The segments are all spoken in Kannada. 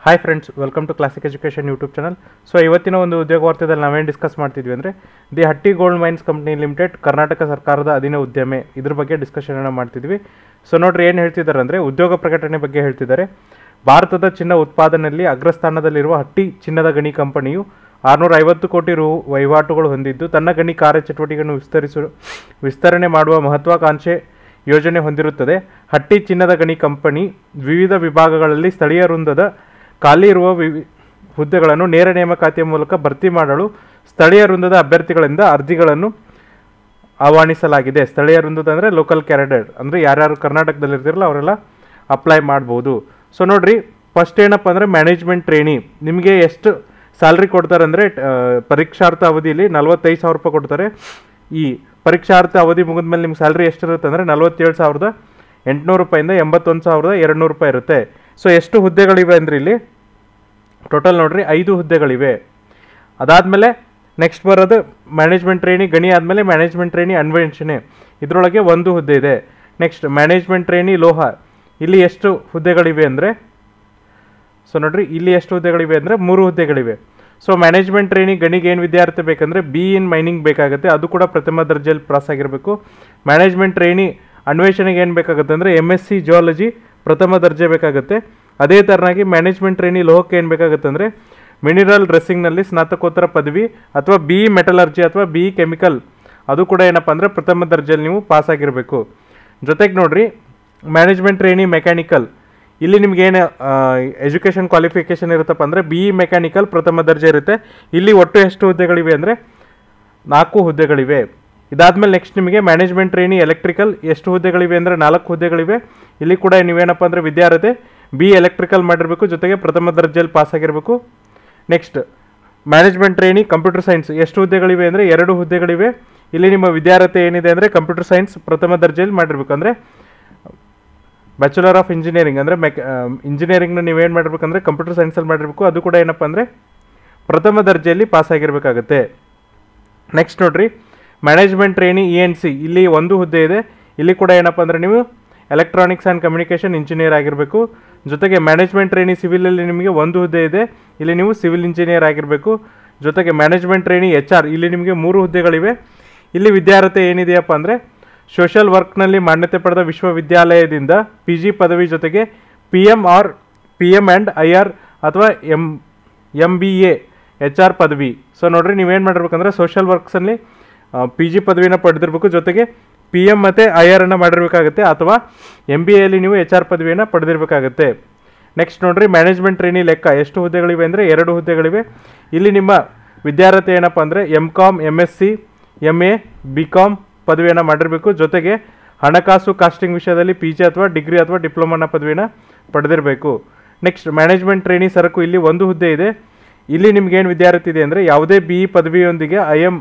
hi friends welcome to classic education YouTube channel so ಇವತ್ತಿನ ಒಂದು ಉದ್ಯೋಗ ವಾರ್ತೆದಲ್ಲಿ ನಾವೇನು ಡಿಸ್ಕಸ್ ಮಾಡ್ತಿದ್ವಿ ಅಂದರೆ the Hatti gold mines company limited Karnataka ಸರ್ಕಾರದ ಅಧೀನ ಉದ್ಯಮೆ ಇದ್ರ ಬಗ್ಗೆ ಡಿಸ್ಕಷನ್ ಮಾಡ್ತಿದ್ವಿ ಸೊ ನೋಡ್ರಿ ಏನು ಹೇಳ್ತಿದ್ದಾರೆ ಅಂದರೆ ಉದ್ಯೋಗ ಪ್ರಕಟಣೆ ಬಗ್ಗೆ ಹೇಳ್ತಿದ್ದಾರೆ ಭಾರತದ ಚಿನ್ನ ಉತ್ಪಾದನೆಯಲ್ಲಿ ಅಗ್ರಸ್ಥಾನದಲ್ಲಿರುವ ಹಟ್ಟಿ ಚಿನ್ನದ ಗಣಿ ಕಂಪನಿಯು ಆರುನೂರ ಐವತ್ತು ಕೋಟಿ ರು ವಹಿವಾಟುಗಳು ಹೊಂದಿದ್ದು ತನ್ನ ಗಣಿ ಕಾರ್ಯಚಟುವಟಿಕೆಯನ್ನು ವಿಸ್ತರಿಸು ವಿಸ್ತರಣೆ ಮಾಡುವ ಮಹತ್ವಾಕಾಂಕ್ಷೆ ಯೋಜನೆ ಹೊಂದಿರುತ್ತದೆ ಹಟ್ಟಿ ಚಿನ್ನದ ಗಣಿ ಕಂಪನಿ ವಿವಿಧ ವಿಭಾಗಗಳಲ್ಲಿ ಸ್ಥಳೀಯ ವೃಂದದ ಖಾಲಿ ಇರುವ ವಿವಿ ಹುದ್ದೆಗಳನ್ನು ನೇರ ನೇಮಕಾತಿಯ ಮೂಲಕ ಭರ್ತಿ ಮಾಡಲು ಸ್ಥಳೀಯ ವೃಂದದ ಅಭ್ಯರ್ಥಿಗಳಿಂದ ಅರ್ಜಿಗಳನ್ನು ಆಹ್ವಾನಿಸಲಾಗಿದೆ ಸ್ಥಳೀಯ ವೃಂದದ ಅಂದರೆ ಲೋಕಲ್ ಕ್ಯಾರೆಡರ್ ಅಂದರೆ ಯಾರ್ಯಾರು ಕರ್ನಾಟಕದಲ್ಲಿ ಇರ್ತಿರಲ್ಲ ಅವರೆಲ್ಲ ಅಪ್ಲೈ ಮಾಡ್ಬೋದು ಸೊ ನೋಡ್ರಿ ಫಸ್ಟ್ ಏನಪ್ಪ ಅಂದರೆ ಮ್ಯಾನೇಜ್ಮೆಂಟ್ ಟ್ರೈನಿ ನಿಮಗೆ ಎಷ್ಟು ಸ್ಯಾಲ್ರಿ ಕೊಡ್ತಾರೆ ಅಂದರೆ ಪರೀಕ್ಷಾರ್ಥ ಅವಧಿಯಲ್ಲಿ ನಲ್ವತ್ತೈದು ಸಾವಿರ ರೂಪಾಯಿ ಕೊಡ್ತಾರೆ ಈ ಪರೀಕ್ಷಾರ್ಥ ಅವಧಿ ಮುಗಿದ್ಮೇಲೆ ನಿಮ್ಮ ಸ್ಯಾಲ್ರಿ ಎಷ್ಟಿರುತ್ತೆ ಅಂದರೆ ನಲ್ವತ್ತೇಳು ಸಾವಿರದ ಎಂಟುನೂರು ರೂಪಾಯಿಂದ ಎಂಬತ್ತೊಂದು ಸಾವಿರದ ಎರಡು ನೂರು ರೂಪಾಯಿ ಇರುತ್ತೆ ಸೊ ಎಷ್ಟು ಹುದ್ದೆಗಳಿವೆ ಅಂದರೆ ಇಲ್ಲಿ ಟೋಟಲ್ ನೋಡ್ರಿ ಐದು ಹುದ್ದೆಗಳಿವೆ ಅದಾದಮೇಲೆ ನೆಕ್ಸ್ಟ್ ಬರೋದು ಮ್ಯಾನೇಜ್ಮೆಂಟ್ ಟ್ರೈನಿ ಗಣಿ ಆದಮೇಲೆ ಮ್ಯಾನೇಜ್ಮೆಂಟ್ ಟ್ರೈನಿ ಅನ್ವೇಷಣೆ ಇದರೊಳಗೆ ಒಂದು ಹುದ್ದೆ ಇದೆ ನೆಕ್ಸ್ಟ್ ಮ್ಯಾನೇಜ್ಮೆಂಟ್ ಟ್ರೈನಿ ಲೋಹ ಇಲ್ಲಿ ಎಷ್ಟು ಹುದ್ದೆಗಳಿವೆ ಅಂದರೆ ಸೊ ನೋಡ್ರಿ ಇಲ್ಲಿ ಎಷ್ಟು ಹುದ್ದೆಗಳಿವೆ ಅಂದರೆ ಮೂರು ಹುದ್ದೆಗಳಿವೆ ಸೊ ಮ್ಯಾನೇಜ್ಮೆಂಟ್ ಟ್ರೈನಿಂಗ್ ಗಣಿಗೆ ಏನು ವಿದ್ಯಾರ್ಥಿ ಬೇಕಂದರೆ ಬಿ ಇನ್ ಮೈನಿಂಗ್ ಬೇಕಾಗುತ್ತೆ ಅದು ಕೂಡ ಪ್ರಥಮ ದರ್ಜೆಯಲ್ಲಿ ಪಾಸ್ ಆಗಿರಬೇಕು ಮ್ಯಾನೇಜ್ಮೆಂಟ್ ಟ್ರೈನಿ ಅನ್ವೇಷಣೆಗೆ ಏನು ಬೇಕಾಗುತ್ತೆ ಅಂದರೆ ಎಮ್ ಎಸ್ ಸಿ ಜಿಯಾಲಜಿ ಪ್ರಥಮ ದರ್ಜೆ ಬೇಕಾಗುತ್ತೆ ಅದೇ ಥರನಾಗಿ ಮ್ಯಾನೇಜ್ಮೆಂಟ್ ಟ್ರೈನಿ ಲೋಹಕ್ಕೆ ಏನು ಬೇಕಾಗುತ್ತೆ ಅಂದರೆ ಮಿನಿರಲ್ ಡ್ರೆಸ್ಸಿಂಗ್ನಲ್ಲಿ ಸ್ನಾತಕೋತ್ತರ ಪದವಿ ಅಥವಾ ಬಿ ಇ ಮೆಟಲರ್ಜಿ ಅಥವಾ ಬಿ ಇ ಕೆಮಿಕಲ್ ಅದು ಕೂಡ ಏನಪ್ಪ ಅಂದರೆ ಪ್ರಥಮ ದರ್ಜೆಯಲ್ಲಿ ನೀವು ಪಾಸ್ ಆಗಿರಬೇಕು ಜೊತೆಗೆ ನೋಡ್ರಿ ಮ್ಯಾನೇಜ್ಮೆಂಟ್ ಟ್ರೈನಿ ಮೆಕ್ಯಾನಿಕಲ್ ಇಲ್ಲಿ ನಿಮ್ಗೆ ಏನು ಎಜುಕೇಷನ್ ಕ್ವಾಲಿಫಿಕೇಷನ್ ಇರುತ್ತಪ್ಪ ಅಂದರೆ ಬಿ ಇ ಮೆಕ್ಯಾನಿಕಲ್ ಪ್ರಥಮ ದರ್ಜೆ ಇರುತ್ತೆ ಇಲ್ಲಿ ಒಟ್ಟು ಎಷ್ಟು ಹುದ್ದೆಗಳಿವೆ ಅಂದರೆ ನಾಲ್ಕು ಹುದ್ದೆಗಳಿವೆ ಇದಾದಮೇಲೆ ನೆಕ್ಸ್ಟ್ ನಿಮಗೆ ಮ್ಯಾನೇಜ್ಮೆಂಟ್ ಟ್ರೈನಿ ಎಲೆಕ್ಟ್ರಿಕಲ್ ಎಷ್ಟು ಹುದ್ದೆಗಳಿವೆ ಅಂದರೆ ನಾಲ್ಕು ಹುದ್ದೆಗಳಿವೆ ಇಲ್ಲಿ ಕೂಡ ನೀವೇನಪ್ಪ ಅಂದರೆ ವಿದ್ಯಾರ್ಥಿ ಬಿ ಎಲೆಕ್ಟ್ರಿಕಲ್ ಮಾಡಿರಬೇಕು ಜೊತೆಗೆ ಪ್ರಥಮ ದರ್ಜೆಯಲ್ಲಿ ಪಾಸ್ ಆಗಿರಬೇಕು next management trainee computer science ಎಷ್ಟು ಹುದ್ದೆಗಳಿವೆ ಅಂದರೆ ಎರಡು ಹುದ್ದೆಗಳಿವೆ ಇಲ್ಲಿ ನಿಮ್ಮ ವಿದ್ಯಾರ್ಥಿ ಏನಿದೆ ಅಂದರೆ ಕಂಪ್ಯೂಟರ್ ಸೈನ್ಸ್ ಪ್ರಥಮ ದರ್ಜೆಯಲ್ಲಿ ಮಾಡಿರಬೇಕು ಅಂದರೆ ಬ್ಯಾಚುಲರ್ ಆಫ್ ಇಂಜಿನಿಯರಿಂಗ್ ಅಂದರೆ ಮೆಕ್ ಇಂಜಿನಿಯರಿಂಗ್ನ ನೀವೇನು ಮಾಡಿರ್ಬೇಕಂದ್ರೆ ಕಂಪ್ಯೂಟರ್ ಸೈನ್ಸಲ್ಲಿ ಮಾಡಿರಬೇಕು ಅದು ಕೂಡ ಏನಪ್ಪ ಅಂದರೆ ಪ್ರಥಮ ದರ್ಜೆಯಲ್ಲಿ ಪಾಸ್ ಆಗಿರಬೇಕಾಗುತ್ತೆ ನೆಕ್ಸ್ಟ್ ನೋಡ್ರಿ management trainee E N C ಇಲ್ಲಿ ಒಂದು ಹುದ್ದೆ ಇದೆ ಇಲ್ಲಿ ಕೂಡ ಏನಪ್ಪ ಅಂದರೆ ನೀವು ಎಲೆಕ್ಟ್ರಾನಿಕ್ಸ್ ಆ್ಯಂಡ್ ಕಮ್ಯುನಿಕೇಷನ್ ಇಂಜಿನಿಯರ್ ಆಗಿರಬೇಕು ಜೊತೆಗೆ ಮ್ಯಾನೇಜ್ಮೆಂಟ್ ಟ್ರೈನಿ ಸಿವಿಲಲ್ಲಿ ನಿಮಗೆ ಒಂದು ಹುದ್ದೆ ಇದೆ ಇಲ್ಲಿ ನೀವು ಸಿವಿಲ್ ಇಂಜಿನಿಯರ್ ಆಗಿರಬೇಕು ಜೊತೆಗೆ ಮ್ಯಾನೇಜ್ಮೆಂಟ್ ಟ್ರೈನಿ ಎಚ್ ಆರ್ ಇಲ್ಲಿ ನಿಮಗೆ ಮೂರು ಹುದ್ದೆಗಳಿವೆ ಇಲ್ಲಿ ವಿದ್ಯಾರ್ಥಿ ಏನಿದೆಯಪ್ಪ ಅಂದರೆ ಸೋಷಿಯಲ್ ವರ್ಕ್ನಲ್ಲಿ ಮಾನ್ಯತೆ ಪಡೆದ ವಿಶ್ವವಿದ್ಯಾಲಯದಿಂದ ಪಿ ಜಿ ಪದವಿ ಜೊತೆಗೆ P M R P M and I R ಅಥವಾ M M B A H R ಪದವಿ ಸೊ ನೋಡ್ರಿ ನೀವೇನು ಮಾಡಿರ್ಬೇಕಂದ್ರೆ ಸೋಷಿಯಲ್ ವರ್ಕ್ಸಲ್ಲಿ ಪಿ ಜಿ ಪದವಿನ ಪಡೆದಿರಬೇಕು ಜೊತೆಗೆ ಪಿ ಎಮ್ ಮತ್ತು ಐ ಆರ್ ಅನ್ನು ಮಾಡಿರಬೇಕಾಗುತ್ತೆ ಅಥವಾ ಎಮ್ ಬಿ ಎಲ್ಲಿ ನೀವು ಎಚ್ ಆರ್ ಪದವಿಯನ್ನು ಪಡೆದಿರಬೇಕಾಗುತ್ತೆ ನೆಕ್ಸ್ಟ್ ನೋಡ್ರಿ ಮ್ಯಾನೇಜ್ಮೆಂಟ್ ಟ್ರೈನಿ ಲೆಕ್ಕ ಎಷ್ಟು ಹುದ್ದೆಗಳಿವೆ ಅಂದರೆ ಎರಡು ಹುದ್ದೆಗಳಿವೆ ಇಲ್ಲಿ ನಿಮ್ಮ ವಿದ್ಯಾರ್ಥಿ ಏನಪ್ಪ ಅಂದರೆ M com M S C M A B com ಪದವಿಯನ್ನು ಮಾಡಿರಬೇಕು ಜೊತೆಗೆ ಹಣಕಾಸು ಕಾಸ್ಟಿಂಗ್ ವಿಷಯದಲ್ಲಿ ಪಿ ಜಿ ಅಥವಾ ಡಿಗ್ರಿ ಅಥವಾ ಡಿಪ್ಲೊಮಾನ ಪದವಿನ ಪಡೆದಿರಬೇಕು ನೆಕ್ಸ್ಟ್ ಮ್ಯಾನೇಜ್ಮೆಂಟ್ ಟ್ರೈನಿ ಸರಕು ಇಲ್ಲಿ ಒಂದು ಹುದ್ದೆ ಇದೆ ಇಲ್ಲಿ ನಿಮ್ಗೇನು ವಿದ್ಯಾರ್ಥಿ ಇದೆ ಅಂದರೆ ಯಾವುದೇ ಬಿ ಇ ಪದವಿಯೊಂದಿಗೆ I M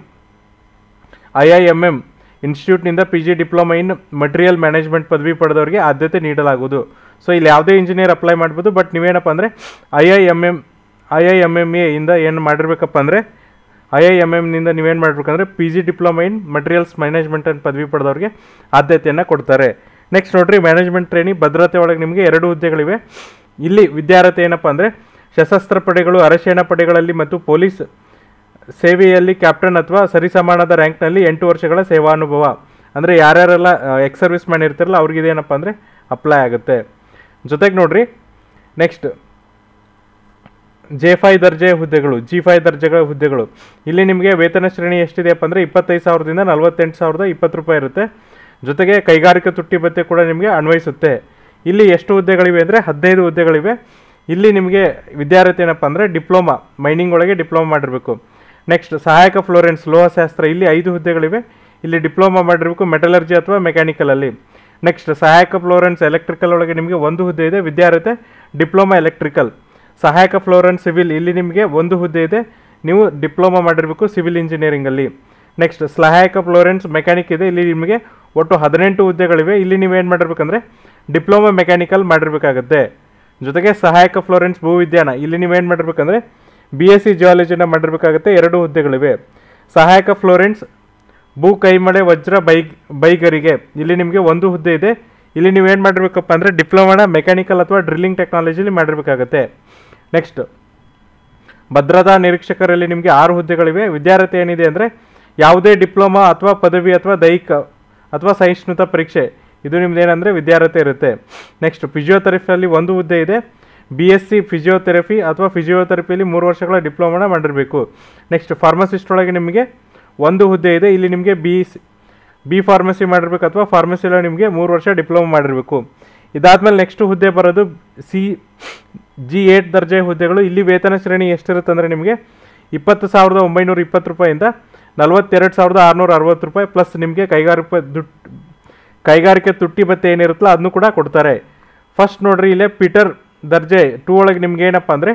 I I M M ಇನ್ಸ್ಟಿಟ್ಯೂಟ್ನಿಂದ P G diploma in material management ಪದವಿ ಪಡೆದವರಿಗೆ ಆದ್ಯತೆ ನೀಡಲಾಗುವುದು ಸೊ ಇಲ್ಲಿ ಯಾವುದೇ ಇಂಜಿನಿಯರ್ ಅಪ್ಲೈ ಮಾಡ್ಬೋದು ಬಟ್ ನೀವೇನಪ್ಪ ಅಂದರೆ I I M M I I M M A ಇಂದ ಏನು ಮಾಡಿರ್ಬೇಕಪ್ಪ ಅಂದರೆ ಐ ಐ ಎಮ್ ಎಮ್ನಿಂದ ನೀವೇನು ಮಾಡಬೇಕಂದ್ರೆ P G diploma in materials management ಅಂತ ಪದವಿ ಪಡೆದವ್ರಿಗೆ ಆದ್ಯತೆಯನ್ನು ಕೊಡ್ತಾರೆ ನೆಕ್ಸ್ಟ್ ನೋಡ್ರಿ ಮ್ಯಾನೇಜ್ಮೆಂಟ್ ಟ್ರೈನಿ ಭದ್ರತೆ ಒಳಗೆ ನಿಮಗೆ ಎರಡು ಹುದ್ದೆಗಳಿವೆ ಇಲ್ಲಿ ವಿದ್ಯಾರ್ಥಿ ಏನಪ್ಪ ಅಂದರೆ ಸಶಸ್ತ್ರ ಪಡೆಗಳು ಅರಸೇನಾ ಪಡೆಗಳಲ್ಲಿ ಮತ್ತು ಪೊಲೀಸ್ ಸೇವೆಯಲ್ಲಿ ಕ್ಯಾಪ್ಟನ್ ಅಥವಾ ಸರಿಸಮಾನದ ರ್ಯಾಂಕ್ನಲ್ಲಿ ಎಂಟು ವರ್ಷಗಳ ಸೇವಾನುಭವ ಅಂದರೆ ಯಾರ್ಯಾರೆಲ್ಲ ಎಕ್ಸ್ ಸರ್ವಿಸ್ ಮ್ಯಾನ್ ಇರ್ತಾರಲ್ಲ ಅವ್ರಿಗೆ ಇದೇನಪ್ಪ ಅಂದರೆ ಅಪ್ಲೈ ಆಗುತ್ತೆ ಜೊತೆಗೆ ನೋಡ್ರಿ ನೆಕ್ಸ್ಟ್ ಜೆ ಫೈ ದರ್ಜೆ ಹುದ್ದೆಗಳು ಜಿ ಫೈ ದರ್ಜೆಗಳ ಹುದ್ದೆಗಳು ಇಲ್ಲಿ ನಿಮಗೆ ವೇತನ ಶ್ರೇಣಿ ಎಷ್ಟಿದೆಯಪ್ಪ ಅಂದರೆ ಇಪ್ಪತ್ತೈದು ಸಾವಿರದಿಂದ ನಲವತ್ತೆಂಟು ಸಾವಿರದ ಇಪ್ಪತ್ತು ರೂಪಾಯಿ ಇರುತ್ತೆ ಜೊತೆಗೆ ಕೈಗಾರಿಕಾ ತುಟ್ಟಿ ಭತ್ಯೆ ಕೂಡ ನಿಮಗೆ ಅನ್ವಯಿಸುತ್ತೆ ಇಲ್ಲಿ ಎಷ್ಟು ಹುದ್ದೆಗಳಿವೆ ಅಂದರೆ ಹದಿನೈದು ಹುದ್ದೆಗಳಿವೆ ಇಲ್ಲಿ ನಿಮಗೆ ವಿದ್ಯಾರ್ಥಿ ಏನಪ್ಪ ಅಂದರೆ ಡಿಪ್ಲೊಮಾ ಮೈನಿಂಗ್ ಒಳಗೆ ಡಿಪ್ಲೊಮಾ ಮಾಡಿರಬೇಕು ನೆಕ್ಸ್ಟ್ ಸಹಾಯಕ ಫ್ಲೋರೆನ್ಸ್ ಲೋಹಶಾಸ್ತ್ರ ಇಲ್ಲಿ ಐದು ಹುದ್ದೆಗಳಿವೆ ಇಲ್ಲಿ ಡಿಪ್ಲೊಮಾ ಮಾಡಿರಬೇಕು ಮೆಟಲರ್ಜಿ ಅಥವಾ ಮೆಕ್ಯಾನಿಕಲಲ್ಲಿ ನೆಕ್ಸ್ಟ್ ಸಹಾಯಕ ಫ್ಲೋರೆನ್ಸ್ ಎಲೆಕ್ಟ್ರಿಕಲ್ ಒಳಗೆ ನಿಮಗೆ ಒಂದು ಹುದ್ದೆ ಇದೆ ವಿದ್ಯಾರ್ಥಿ ಡಿಪ್ಲೊಮಾ ಎಲೆಕ್ಟ್ರಿಕಲ್ ಸಹಾಯಕ ಫ್ಲೋರೆನ್ಸ್ ಸಿವಿಲ್ ಇಲ್ಲಿ ನಿಮಗೆ ಒಂದು ಹುದ್ದೆ ಇದೆ ನೀವು ಡಿಪ್ಲೊಮಾ ಮಾಡಿರಬೇಕು ಸಿವಿಲ್ ಇಂಜಿನಿಯರಿಂಗಲ್ಲಿ ನೆಕ್ಸ್ಟ್ ಸಹಾಯಕ ಫ್ಲೋರೆನ್ಸ್ ಮೆಕ್ಯಾನಿಕ್ ಇದೆ ಇಲ್ಲಿ ನಿಮಗೆ ಒಟ್ಟು ಹದಿನೆಂಟು ಹುದ್ದೆಗಳಿವೆ ಇಲ್ಲಿ ನೀವೇನು ಮಾಡಿರ್ಬೇಕಂದ್ರೆ ಡಿಪ್ಲೊಮಾ ಮೆಕ್ಯಾನಿಕಲ್ ಮಾಡಿರಬೇಕಾಗುತ್ತೆ ಜೊತೆಗೆ ಸಹಾಯಕ ಫ್ಲೋರೆನ್ಸ್ ಭೂವಿಜ್ಞಾನ ಇಲ್ಲಿ ನೀವೇನು ಮಾಡಿರ್ಬೇಕಂದ್ರೆ ಬಿ ಎಸ್ ಸಿ ಜಿಯಾಲಜಿನ ಮಾಡಿರಬೇಕಾಗುತ್ತೆ ಎರಡು ಹುದ್ದೆಗಳಿವೆ ಸಹಾಯಕ ಫ್ಲೋರೆನ್ಸ್ ಭೂ ಕೈಮಳೆ ವಜ್ರ ಬೈ ಬೈಗರಿಗೆ ಇಲ್ಲಿ ನಿಮಗೆ ಒಂದು ಹುದ್ದೆ ಇದೆ ಇಲ್ಲಿ ನೀವೇನು ಮಾಡಿರ್ಬೇಕಪ್ಪ ಅಂದರೆ ಡಿಪ್ಲೊಮಾನ ಮೆಕ್ಯಾನಿಕಲ್ ಅಥವಾ ಡ್ರಿಲ್ಲಿಂಗ್ ಟೆಕ್ನಾಲಜಿಲಿ ಮಾಡಿರಬೇಕಾಗತ್ತೆ ನೆಕ್ಸ್ಟ್ ಭದ್ರತಾ ನಿರೀಕ್ಷಕರಲ್ಲಿ ನಿಮಗೆ ಆರು ಹುದ್ದೆಗಳಿವೆ ವಿದ್ಯಾರ್ಥಿ ಏನಿದೆ ಅಂದರೆ ಯಾವುದೇ ಡಿಪ್ಲೊಮಾ ಅಥವಾ ಪದವಿ ಅಥವಾ ದೈಹಿಕ ಅಥವಾ ಸಹಿಷ್ಣುತ ಪರೀಕ್ಷೆ ಇದು ನಿಮ್ದು ಏನಂದರೆ ವಿದ್ಯಾರ್ಹತೆ ಇರುತ್ತೆ ನೆಕ್ಸ್ಟ್ ಫಿಸಿಯೋಥೆರಪಿಯಲ್ಲಿ ಒಂದು ಹುದ್ದೆ ಇದೆ ಬಿ ಎಸ್ ಸಿ ಫಿಸಿಯೋಥೆರಪಿ ಅಥವಾ ಫಿಸಿಯೋಥೆರಪಿಯಲ್ಲಿ ಮೂರು ವರ್ಷಗಳ ಡಿಪ್ಲೊಮಾನ ಮಾಡಿರಬೇಕು ನೆಕ್ಸ್ಟ್ ಫಾರ್ಮಸಿಸ್ಟ್ ಒಳಗೆ ನಿಮಗೆ ಒಂದು ಹುದ್ದೆ ಇದೆ ಇಲ್ಲಿ ನಿಮಗೆ ಬಿ ಬಿ ಫಾರ್ಮಸಿ ಮಾಡಿರ್ಬೇಕು ಅಥವಾ ಫಾರ್ಮಸಿಯಲ್ಲಿ ನಿಮಗೆ ಮೂರು ವರ್ಷ ಡಿಪ್ಲೊಮಾ ಮಾಡಿರಬೇಕು ಇದಾದ್ಮೇಲೆ ನೆಕ್ಸ್ಟ್ ಹುದ್ದೆ ಬರೋದು ಸಿ ಜಿ ಏಟ್ ದರ್ಜೆ ಹುದ್ದೆಗಳು ಇಲ್ಲಿ ವೇತನ ಶ್ರೇಣಿ ಎಷ್ಟಿರುತ್ತೆ ಅಂದರೆ ನಿಮಗೆ ಇಪ್ಪತ್ತು ಸಾವಿರದ ಒಂಬೈನೂರ ಇಪ್ಪತ್ತು ರೂಪಾಯಿಂದ ನಲವತ್ತೆರಡು ಸಾವಿರದ ಆರುನೂರ ಅರವತ್ತು ರೂಪಾಯಿ ಪ್ಲಸ್ ನಿಮಗೆ ಕೈಗಾರಿಕೆ ದುಡ್ಡು ಕೈಗಾರಿಕೆ ತುಟ್ಟಿ ಭತ್ಯೆ ಏನಿರುತ್ತಲ್ಲ ಅದನ್ನು ಕೂಡ ಕೊಡ್ತಾರೆ ಫಸ್ಟ್ ನೋಡ್ರಿ ಇಲ್ಲೇ ಪೀಟರ್ ದರ್ಜೆ ಟೂ ಒಳಗೆ ನಿಮ್ಗೆ ಏನಪ್ಪ ಅಂದರೆ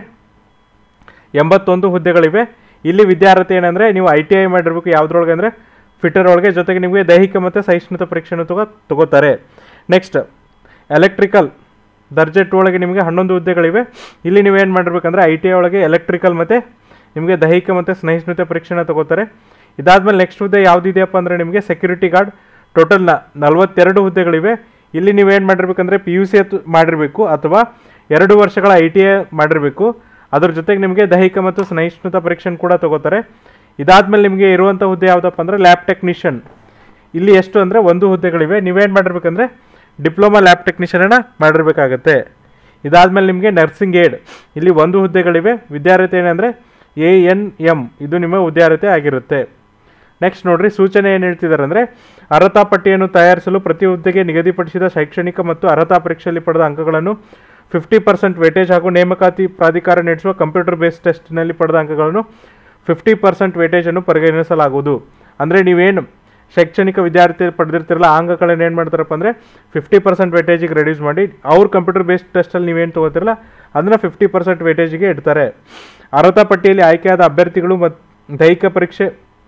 ಎಂಬತ್ತೊಂದು ಹುದ್ದೆಗಳಿವೆ ಇಲ್ಲಿ ವಿದ್ಯಾರ್ಥಿ ಏನಂದರೆ ನೀವು ಐ ಟಿ ಐ ಮಾಡಿರ್ಬೇಕು ಯಾವುದ್ರೊಳಗೆ ಅಂದರೆ ಫಿಟರ್ ಒಳಗೆ ಜೊತೆಗೆ ನಿಮಗೆ ದೈಹಿಕ ಮತ್ತು ಸಹಿಷ್ಣುತ ಪರೀಕ್ಷೆಯನ್ನು ತಗೋ ತಗೋತಾರೆ ನೆಕ್ಸ್ಟ್ ಎಲೆಕ್ಟ್ರಿಕಲ್ ದರ್ಜೆ ಟು ಒಳಗೆ ನಿಮಗೆ ಹನ್ನೊಂದು ಹುದ್ದೆಗಳಿವೆ ಇಲ್ಲಿ ನೀವೇನು ಮಾಡಿರ್ಬೇಕಂದ್ರೆ ಐ ಟಿ ಐ ಒಳಗೆ ಎಲೆಕ್ಟ್ರಿಕಲ್ ಮತ್ತು ನಿಮಗೆ ದೈಹಿಕ ಮತ್ತು ಸಹಿಷ್ಣುತೆ ಪರೀಕ್ಷೆನ ತಗೋತಾರೆ ಇದಾದ್ಮೇಲೆ ನೆಕ್ಸ್ಟ್ ಹುದ್ದೆ ಯಾವುದಿದೆಯಪ್ಪ ಅಂದರೆ ನಿಮಗೆ ಸೆಕ್ಯೂರಿಟಿ ಗಾರ್ಡ್ ಟೋಟಲ್ ನ ನಲವತ್ತೆರಡು ಹುದ್ದೆಗಳಿವೆ ಇಲ್ಲಿ ನೀವೇನು ಮಾಡಿರ್ಬೇಕಂದ್ರೆ ಪಿ ಯು ಸಿ ಮಾಡಿರಬೇಕು ಅಥವಾ ಎರಡು ವರ್ಷಗಳ ಐ ಟಿ ಐ ಮಾಡಿರಬೇಕು ಅದ್ರ ಜೊತೆಗೆ ನಿಮಗೆ ದೈಹಿಕ ಮತ್ತು ಸಹಿಷ್ಣುತ ಪರೀಕ್ಷೆನ ಕೂಡ ತಗೋತಾರೆ ಇದಾದ್ಮೇಲೆ ನಿಮಗೆ ಇರುವಂಥ ಹುದ್ದೆ ಯಾವುದಪ್ಪ ಅಂದರೆ ಲ್ಯಾಬ್ ಟೆಕ್ನಿಷಿಯನ್ ಇಲ್ಲಿ ಎಷ್ಟು ಅಂದರೆ ಒಂದು ಹುದ್ದೆಗಳಿವೆ ನೀವೇನು ಮಾಡಿರ್ಬೇಕಂದ್ರೆ ಡಿಪ್ಲೊಮಾ ಲ್ಯಾಬ್ ಟೆಕ್ನಿಷಿಯನ್ನ ಮಾಡಿರ್ಬೇಕಾಗತ್ತೆ ಇದಾದ್ಮೇಲೆ ನಿಮಗೆ ನರ್ಸಿಂಗ್ ಏಡ್ ಇಲ್ಲಿ ಒಂದು ಹುದ್ದೆಗಳಿವೆ ವಿದ್ಯಾರ್ಥಿ ಏನಂದರೆ ಎ ಎನ್ ಎಮ್ ಇದು ನಿಮ್ಮ ವಿದ್ಯಾರ್ಥಿ ಆಗಿರುತ್ತೆ ನೆಕ್ಸ್ಟ್ ನೋಡ್ರಿ ಸೂಚನೆ ಏನು ಹೇಳ್ತಿದ್ದಾರೆ ಅಂದರೆ ಅರ್ಹತಾ ಪಟ್ಟಿಯನ್ನು ತಯಾರಿಸಲು ಪ್ರತಿ ಹುದ್ದೆಗೆ ನಿಗದಿಪಡಿಸಿದ ಶೈಕ್ಷಣಿಕ ಮತ್ತು ಅರ್ಹತಾ ಪರೀಕ್ಷೆಯಲ್ಲಿ ಪಡೆದ ಅಂಕಗಳನ್ನು ಫಿಫ್ಟಿ ಪರ್ಸೆಂಟ್ ವೇಟೇಜ್ ಹಾಗೂ ನೇಮಕಾತಿ ಪ್ರಾಧಿಕಾರ ನಡೆಸುವ ಕಂಪ್ಯೂಟರ್ ಬೇಸ್ಡ್ ಟೆಸ್ಟ್ನಲ್ಲಿ ಪಡೆದ ಅಂಕಗಳನ್ನು ಫಿಫ್ಟಿ ಪರ್ಸೆಂಟ್ ವೇಟೇಜನ್ನು ಪರಿಗಣಿಸಲಾಗುವುದು ಅಂದರೆ ನೀವೇನು ಶೈಕ್ಷಣಿಕ ವಿದ್ಯಾರ್ಥಿ ಪಡೆದಿರ್ತಿರಲ್ಲ ಆ ಅಂಕಗಳನ್ನು ಏನು ಮಾಡ್ತಾರಪ್ಪ ಅಂದರೆ ಫಿಫ್ಟಿ ಪರ್ಸೆಂಟ್ ವೇಟೇಜಿಗೆ ರೆಡ್ಯೂಸ್ ಮಾಡಿ ಅವ್ರ ಕಂಪ್ಯೂಟರ್ ಬೇಸ್ಡ್ ಟೆಸ್ಟಲ್ಲಿ ನೀವೇನು ತೊಗೋತಿರಲ್ಲ ಅದನ್ನು ಫಿಫ್ಟಿ ಪರ್ಸೆಂಟ್ ವೇಟೇಜಿಗೆ ಇಡ್ತಾರೆ ಅರ್ಹತಾ ಪಟ್ಟಿಯಲ್ಲಿ ಆಯ್ಕೆಯಾದ ಅಭ್ಯರ್ಥಿಗಳು ಮತ್ತು ದೈಹಿಕ ಪರೀಕ್ಷೆ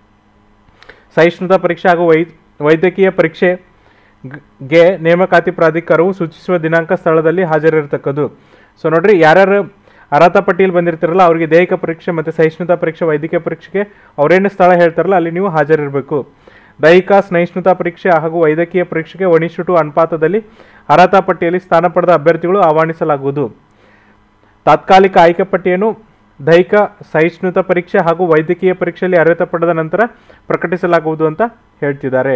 ಸಹಿಷ್ಣುತಾ ಪರೀಕ್ಷೆ ಹಾಗೂ ವೈ ವೈದ್ಯಕೀಯ ಪರೀಕ್ಷೆ ಗ್- ಗೆ ನೇಮಕಾತಿ ಪ್ರಾಧಿಕಾರವು ಸೂಚಿಸುವ ದಿನಾಂಕ ಸ್ಥಳದಲ್ಲಿ ಹಾಜರಿರತಕ್ಕದ್ದು ಸೊ ನೋಡ್ರಿ ಯಾರ್ಯಾರು ಅರ್ಹತಾ ಪಟ್ಟಿಯಲ್ಲಿ ಬಂದಿರ್ತಾರಲ್ಲ ಅವರಿಗೆ ದೈಹಿಕ ಪರೀಕ್ಷೆ ಮತ್ತು ಸಹಿಷ್ಣುತಾ ಪರೀಕ್ಷೆ ವೈದ್ಯಕೀಯ ಪರೀಕ್ಷೆಗೆ ಅವರೇನು ಸ್ಥಳ ಹೇಳ್ತಾರಲ್ಲ ಅಲ್ಲಿ ನೀವು ಹಾಜರಿರಬೇಕು ದೈಹಿಕ ಸಹಿಷ್ಣುತಾ ಪರೀಕ್ಷೆ ಹಾಗೂ ವೈದ್ಯಕೀಯ ಪರೀಕ್ಷೆಗೆ ಒನ್ ಇಷ್ಟು ಟು ಅನುಪಾತದಲ್ಲಿ ಅರ್ಹತಾ ಪಟ್ಟಿಯಲ್ಲಿ ಸ್ಥಾನ ಪಡೆದ ಅಭ್ಯರ್ಥಿಗಳು ಆಹ್ವಾನಿಸಲಾಗುವುದು ತಾತ್ಕಾಲಿಕ ಆಯ್ಕೆ ಪಟ್ಟಿಯನ್ನು ದೈಹಿಕ ಸಹಿಷ್ಣುತಾ ಪರೀಕ್ಷೆ ಹಾಗೂ ವೈದ್ಯಕೀಯ ಪರೀಕ್ಷೆಯಲ್ಲಿ ಅರ್ಹತೆ ಪಡೆದ ನಂತರ ಪ್ರಕಟಿಸಲಾಗುವುದು ಅಂತ ಹೇಳ್ತಿದ್ದಾರೆ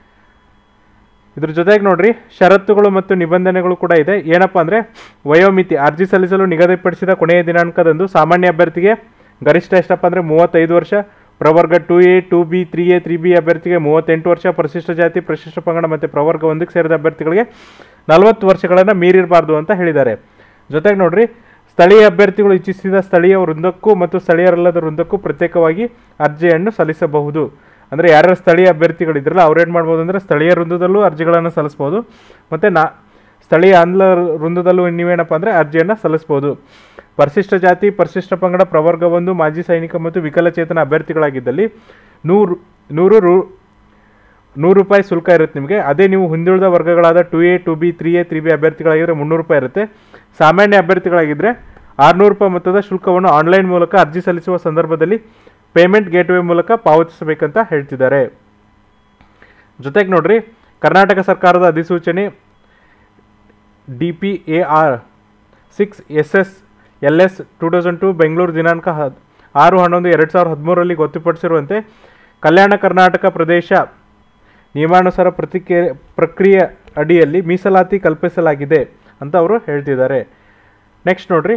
ಇದ್ರ ಜೊತೆಗೆ ನೋಡ್ರಿ ಷರತ್ತುಗಳು ಮತ್ತು ನಿಬಂಧನೆಗಳು ಕೂಡ ಇದೆ ಏನಪ್ಪ ಅಂದರೆ ವಯೋಮಿತಿ ಅರ್ಜಿ ಸಲ್ಲಿಸಲು ನಿಗದಿಪಡಿಸಿದ ಕೊನೆಯ ದಿನಾಂಕದಂದು ಸಾಮಾನ್ಯ ಅಭ್ಯರ್ಥಿಗೆ ಗರಿಷ್ಠ ಎಷ್ಟಪ್ಪ ಅಂದರೆ ಮೂವತ್ತೈದು ವರ್ಷ ಪ್ರವರ್ಗ two A two B three A three B ಅಭ್ಯರ್ಥಿಗೆ ಮೂವತ್ತೆಂಟು ವರ್ಷ ಪರಿಶಿಷ್ಟ ಜಾತಿ ಪರಿಶಿಷ್ಟ ಪಂಗಡ ಮತ್ತು ಪ್ರವರ್ಗ ಒಂದಕ್ಕೆ ಸೇರಿದ ಅಭ್ಯರ್ಥಿಗಳಿಗೆ ನಲವತ್ತು ವರ್ಷಗಳನ್ನು ಮೀರಿರಬಾರ್ದು ಅಂತ ಹೇಳಿದ್ದಾರೆ ಜೊತೆಗೆ ನೋಡ್ರಿ ಸ್ಥಳೀಯ ಅಭ್ಯರ್ಥಿಗಳು ಇಚ್ಛಿಸಿದ ಸ್ಥಳೀಯ ವೃಂದಕ್ಕೂ ಮತ್ತು ಸ್ಥಳೀಯರಲ್ಲದ ವೃಂದಕ್ಕೂ ಪ್ರತ್ಯೇಕವಾಗಿ ಅರ್ಜಿಯನ್ನು ಸಲ್ಲಿಸಬಹುದು ಅಂದರೆ ಯಾರ್ಯಾರು ಸ್ಥಳೀಯ ಅಭ್ಯರ್ಥಿಗಳಿದ್ರಲ್ಲ ಅವ್ರು ಏನು ಮಾಡ್ಬೋದು ಅಂದರೆ ಸ್ಥಳೀಯ ವೃಂದದಲ್ಲೂ ಅರ್ಜಿಗಳನ್ನು ಸಲ್ಲಿಸ್ಬೋದು ಮತ್ತು ನಾ ಸ್ಥಳೀಯ ಆಂಧ್ರ ವೃಂದದಲ್ಲೂ ನೀವೇನಪ್ಪ ಅಂದರೆ ಅರ್ಜಿಯನ್ನು ಸಲ್ಲಿಸ್ಬೋದು ಪರಿಶಿಷ್ಟ ಜಾತಿ ಪರಿಶಿಷ್ಟ ಪಂಗಡ ಪ್ರವರ್ಗ ಒಂದು ಮಾಜಿ ಸೈನಿಕ ಮತ್ತು ವಿಕಲಚೇತನ ಅಭ್ಯರ್ಥಿಗಳಾಗಿದ್ದಲ್ಲಿ ನೂರು ನೂರು ರು ನೂರು ರೂಪಾಯಿ ಶುಲ್ಕ ಇರುತ್ತೆ ನಿಮಗೆ ಅದೇ ನೀವು ಹಿಂದುಳಿದ ವರ್ಗಗಳಾದ two A two B three A three B ಅಭ್ಯರ್ಥಿಗಳಾಗಿದ್ದರೆ ಮುನ್ನೂರು ರೂಪಾಯಿ ಇರುತ್ತೆ ಸಾಮಾನ್ಯ ಅಭ್ಯರ್ಥಿಗಳಾಗಿದ್ದರೆ ಆರುನೂರು ರೂಪಾಯಿ ಮೊತ್ತದ ಶುಲ್ಕವನ್ನು ಆನ್ಲೈನ್ ಮೂಲಕ ಅರ್ಜಿ ಸಲ್ಲಿಸುವ ಸಂದರ್ಭದಲ್ಲಿ ಪೇಮೆಂಟ್ ಗೇಟ್ವೇ ಮೂಲಕ ಪಾವತಿಸಬೇಕಂತ ಹೇಳ್ತಿದ್ದಾರೆ ಜೊತೆಗೆ ನೋಡ್ರಿ ಕರ್ನಾಟಕ ಸರ್ಕಾರದ ಅಧಿಸೂಚನೆ D P A R six S S L S two thousand two Bengaluru ದಿನಾಂಕ ಹದ್ ಆರು ಹನ್ನೊಂದು ಎರಡು ಸಾವಿರದ ಹದಿಮೂರರಲ್ಲಿ ಗೊತ್ತುಪಡಿಸಿರುವಂತೆ ಕಲ್ಯಾಣ ಕರ್ನಾಟಕ ಪ್ರದೇಶ ನಿಯಮಾನುಸಾರ ಪ್ರತಿಕೆ ಪ್ರಕ್ರಿಯೆ ಅಡಿಯಲ್ಲಿ ಮೀಸಲಾತಿ ಕಲ್ಪಿಸಲಾಗಿದೆ ಅಂತ ಅವರು ಹೇಳ್ತಿದ್ದಾರೆ ನೆಕ್ಸ್ಟ್ ನೋಡ್ರಿ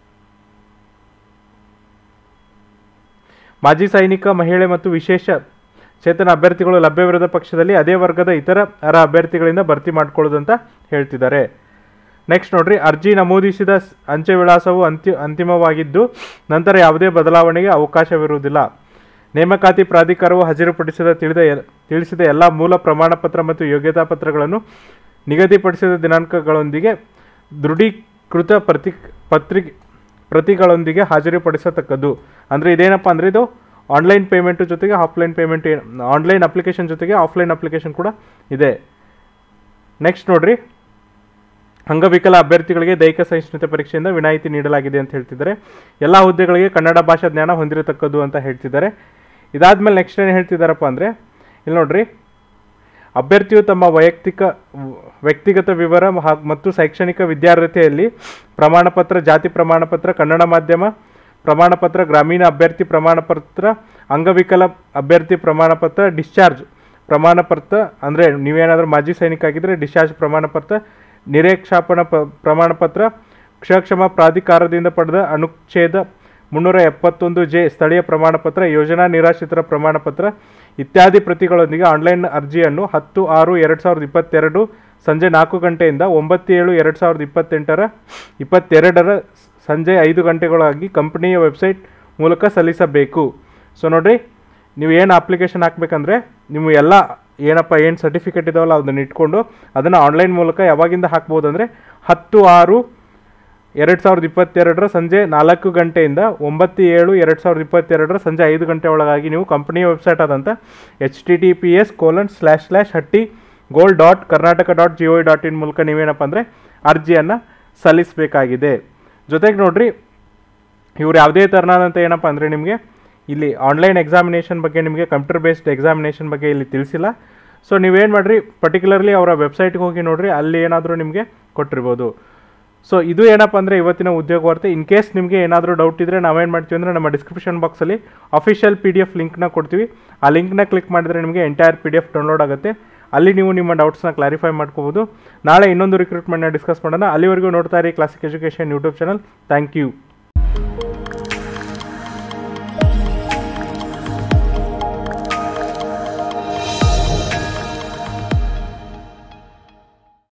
ಮಾಜಿ ಸೈನಿಕ ಮಹಿಳೆ ಮತ್ತು ವಿಶೇಷ ಚೇತನ ಅಭ್ಯರ್ಥಿಗಳು ಲಭ್ಯವಿರದ ಪಕ್ಷದಲ್ಲಿ ಅದೇ ವರ್ಗದ ಇತರ ಅರ್ಹ ಅಭ್ಯರ್ಥಿಗಳಿಂದ ಭರ್ತಿ ಮಾಡ್ಕೊಳ್ಳೋದು ಅಂತ ಹೇಳ್ತಿದ್ದಾರೆ ನೆಕ್ಸ್ಟ್ ನೋಡ್ರಿ ಅರ್ಜಿ ನಮೂದಿಸಿದ ಸ್- ಅಂಚೆ ವಿಳಾಸವು ಅಂತಿ ಅಂತಿಮವಾಗಿದ್ದು ನಂತರ ಯಾವುದೇ ಬದಲಾವಣೆಗೆ ಅವಕಾಶವಿರುವುದಿಲ್ಲ ನೇಮಕಾತಿ ಪ್ರಾಧಿಕಾರವು ಹಾಜರುಪಡಿಸಿದ ತಿಳಿದ ಎಲ್- ತಿಳಿಸಿದ ಎಲ್ಲ ಮೂಲ ಪ್ರಮಾಣ ಪತ್ರ ಮತ್ತು ಯೋಗ್ಯತಾ ಪತ್ರಗಳನ್ನು ನಿಗದಿಪಡಿಸಿದ ದಿನಾಂಕಗಳೊಂದಿಗೆ ದೃಢೀಕೃತ ಪ್ರತಿ ಪತ್ರಿ ಪ್ರತಿಗಳೊಂದಿಗೆ ಹಾಜರುಪಡಿಸತಕ್ಕದ್ದು ಅಂದರೆ ಇದೇನಪ್ಪ ಅಂದರೆ ಇದು ಆನ್ಲೈನ್ ಪೇಮೆಂಟು ಜೊತೆಗೆ ಆಫ್ಲೈನ್ ಪೇಮೆಂಟ್ ಆನ್ಲೈನ್ ಅಪ್ಲಿಕೇಶನ್ ಜೊತೆಗೆ ಆಫ್ಲೈನ್ ಅಪ್ಲಿಕೇಶನ್ ಕೂಡ ಇದೆ ನೆಕ್ಸ್ಟ್ ನೋಡ್ರಿ ಅಂಗವಿಕಲ ಅಭ್ಯರ್ಥಿಗಳಿಗೆ ದೈಹಿಕ ಸಹಿಷ್ಣುತೆ ಪರೀಕ್ಷೆಯಿಂದ ವಿನಾಯಿತಿ ನೀಡಲಾಗಿದೆ ಅಂತ ಹೇಳ್ತಿದ್ದಾರೆ ಎಲ್ಲ ಹುದ್ದೆಗಳಿಗೆ ಕನ್ನಡ ಭಾಷಾ ಜ್ಞಾನ ಹೊಂದಿರತಕ್ಕದ್ದು ಅಂತ ಹೇಳ್ತಿದ್ದಾರೆ ಇದಾದ್ಮೇಲೆ ನೆಕ್ಸ್ಟ್ ಏನು ಹೇಳ್ತಿದ್ದಾರಪ್ಪ ಅಂದರೆ ಇಲ್ಲಿ ನೋಡ್ರಿ ಅಭ್ಯರ್ಥಿಯು ತಮ್ಮ ವೈಯಕ್ತಿಕ ವ್ಯಕ್ತಿಗತ ವಿವರ ಹಾಗ್- ಮತ್ತು ಶೈಕ್ಷಣಿಕ ವಿದ್ಯಾರ್ಹತೆಯಲ್ಲಿ ಪ್ರಮಾಣಪತ್ರ ಜಾತಿ ಪ್ರಮಾಣಪತ್ರ ಕನ್ನಡ ಮಾಧ್ಯಮ ಪ್ರಮಾಣಪತ್ರ ಗ್ರಾಮೀಣ ಅಭ್ಯರ್ಥಿ ಪ್ರಮಾಣಪತ್ರ ಅಂಗವಿಕಲ ಅಭ್ಯರ್ಥಿ ಪ್ರಮಾಣಪತ್ರ ಡಿಸ್ಚಾರ್ಜ್ ಪ್ರಮಾಣಪತ್ರ ಅಂದರೆ ನೀವೇನಾದರೂ ಮಾಜಿ ಸೈನಿಕ ಆಗಿದ್ದರೆ ಡಿಸ್ಚಾರ್ಜ್ ಪ್ರಮಾಣಪತ್ರ ನಿರೇಕ್ಷಾಪನ ಪ ಪ್ರಮಾಣಪತ್ರ ಕ್ಷಕ್ಷಮ ಪ್ರಾಧಿಕಾರದಿಂದ ಪಡೆದ ಅನುಚ್ಛೇದ ಮುನ್ನೂರ ಎಪ್ಪತ್ತೊಂದು ಜೆ ಸ್ಥಳೀಯ ಪ್ರಮಾಣಪತ್ರ ಯೋಜನಾ ನಿರಾಶ್ರಿತರ ಪ್ರಮಾಣಪತ್ರ ಇತ್ಯಾದಿ ಪ್ರತಿಗಳೊಂದಿಗೆ ಆನ್ಲೈನ್ ಅರ್ಜಿಯನ್ನು ಹತ್ತು ಆರು ಎರಡು ಸಾವಿರದ ಇಪ್ಪತ್ತೆರಡು ಸಂಜೆ ನಾಲ್ಕು ಗಂಟೆಯಿಂದ ಒಂಬತ್ತು ಏಳು ಎರಡು ಸಾವಿರದ ಇಪ್ಪತ್ತೆಂಟರ ಇಪ್ಪತ್ತೆರಡರ ಸಂಜೆ ಐದು ಗಂಟೆಗಳಾಗಿ ಕಂಪನಿಯ ವೆಬ್ಸೈಟ್ ಮೂಲಕ ಸಲ್ಲಿಸಬೇಕು ಸೊ ನೋಡಿರಿ ನೀವು ಏನು ಅಪ್ಲಿಕೇಶನ್ ಹಾಕ್ಬೇಕಂದ್ರೆ ನೀವು ಎಲ್ಲ ಏನಪ್ಪ ಏನು ಸರ್ಟಿಫಿಕೇಟ್ ಇದಾವಲ್ಲ ಅದನ್ನ ಇಟ್ಕೊಂಡು ಅದನ್ನು ಆನ್ಲೈನ್ ಮೂಲಕ ಯಾವಾಗಿಂದ ಹಾಕ್ಬೋದು ಅಂದರೆ ಹತ್ತು ಆರು ಎರಡು ಸಾವಿರದ ಇಪ್ಪತ್ತೆರಡರ ಸಂಜೆ ನಾಲ್ಕು ಗಂಟೆಯಿಂದ ಒಂಬತ್ತು ಏಳು ಎರಡು ಸಾವಿರದ ಇಪ್ಪತ್ತೆರಡರ ಸಂಜೆ ಐದು ಗಂಟೆ ಒಳಗಾಗಿ ನೀವು ಕಂಪನಿಯ ವೆಬ್ಸೈಟ್ ಆದಂಥ H T T P S colon slash slash Hatti gold dot Karnataka dot G O dot in ಮೂಲಕ ನೀವೇನಪ್ಪ ಅಂದರೆ ಅರ್ಜಿಯನ್ನು ಸಲ್ಲಿಸಬೇಕಾಗಿದೆ ಜೊತೆಗೆ ನೋಡ್ರಿ ಇವ್ರು ಯಾವುದೇ ಥರನಾದಂಥ ಏನಪ್ಪ ಅಂದರೆ ನಿಮಗೆ ಇಲ್ಲಿ ಆನ್ಲೈನ್ ಎಕ್ಸಾಮಿನೇಷನ್ ಬಗ್ಗೆ ನಿಮಗೆ ಕಂಪ್ಯೂಟರ್ ಬೇಸ್ಡ್ ಎಕ್ಸಾಮಿನೇಷನ್ ಬಗ್ಗೆ ಇಲ್ಲಿ ತಿಳಿಸಿಲ್ಲ ಸೊ ನೀವೇನು ಮಾಡಿರಿ ಪರ್ಟಿಕ್ಯುಲರ್ಲಿ ಅವರ ವೆಬ್ಸೈಟ್ಗೆ ಹೋಗಿ ನೋಡ್ರಿ ಅಲ್ಲಿ ಏನಾದರೂ ನಿಮಗೆ ಕೊಟ್ಟಿರ್ಬೋದು ಸೊ ಇದು ಏನಪ್ಪ ಅಂದರೆ ಇವತ್ತಿನ ಉದ್ಯೋಗ ವಾರ್ತೆ ಇನ್ ಕೇಸ್ ನಿಮಗೆ ಏನಾದರೂ ಡೌಟ್ ಇದ್ದರೆ ನಾವೇನು ಮಾಡ್ತೀವಿ ಅಂದರೆ ನಮ್ಮ ಡಿಸ್ಕ್ರಿಪ್ಷನ್ ಬಾಕ್ಸಲ್ಲಿ ಅಫಿಷಿಯಲ್ ಪಿ ಡಿ ಎಫ್ ಲಿಂಕ್ನ ಕೊಡ್ತೀವಿ ಆ ಲಿಂಕ್ನ ಕ್ಲಿಕ್ ಮಾಡಿದರೆ ನಿಮಗೆ entire P D F download ಆಗುತ್ತೆ ಅಲ್ಲಿ ನೀವು ನಿಮ್ಮ ಡೌಟ್ಸ್ನ ಕ್ಲಾರಿಫೈ ಮಾಡ್ಕೋಬೋದು ನಾಳೆ ಇನ್ನೊಂದು ರಿಕ್ರೂಟ್ಮೆಂಟ್ನ ಡಿಸ್ಕಸ್ ಮಾಡೋಣ ಅಲ್ಲಿವರೆಗೂ ನೋಡ್ತಾ ಇರಿ classic education YouTube channel thank you